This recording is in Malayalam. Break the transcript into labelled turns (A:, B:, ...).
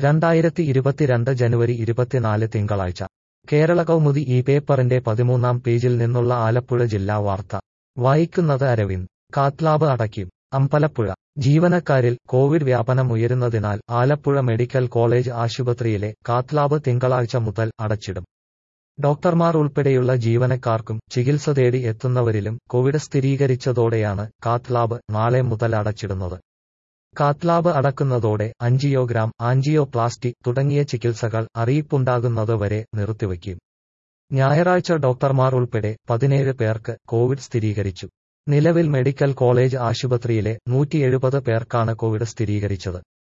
A: രണ്ടായിരത്തി ഇരുപത്തിരണ്ട് ജനുവരി ഇരുപത്തിനാല് തിങ്കളാഴ്ച കേരള കൗമുദി ഈ പേപ്പറിന്റെ പതിമൂന്നാം പേജിൽ നിന്നുള്ള ആലപ്പുഴ ജില്ലാ വാർത്ത വായിക്കുന്നത് അരവിന്ദ് കാത്ലാബ് അടയ്ക്കും അമ്പലപ്പുഴ ജീവനക്കാരിൽ കോവിഡ് വ്യാപനം ഉയരുന്നതിനാൽ ആലപ്പുഴ മെഡിക്കൽ കോളേജ് ആശുപത്രിയിലെ കാത്ലാബ് തിങ്കളാഴ്ച മുതൽ അടച്ചിടും ഡോക്ടർമാർ ഉൾപ്പെടെയുള്ള ജീവനക്കാർക്കും ചികിത്സ തേടി എത്തുന്നവരിലും കോവിഡ് സ്ഥിരീകരിച്ചതോടെയാണ് കാത്ലാബ് നാളെ മുതൽ അടച്ചിടുന്നത് കാത്ലാബ് അടക്കുന്നതോടെ അഞ്ചിയോഗ്രാം ആൻജിയോപ്ലാസ്റ്റി തുടങ്ങിയ ചികിത്സകൾ അറിയിപ്പുണ്ടാകുന്നത് വരെ നിർത്തിവയ്ക്കും ഞായറാഴ്ച ഡോക്ടർമാർ ഉൾപ്പെടെ പതിനേഴ് പേർക്ക് കോവിഡ് സ്ഥിരീകരിച്ചു നിലവിൽ മെഡിക്കൽ കോളേജ് ആശുപത്രിയിലെ നൂറ്റി എഴുപത് പേർക്കാണ് കോവിഡ് സ്ഥിരീകരിച്ചത്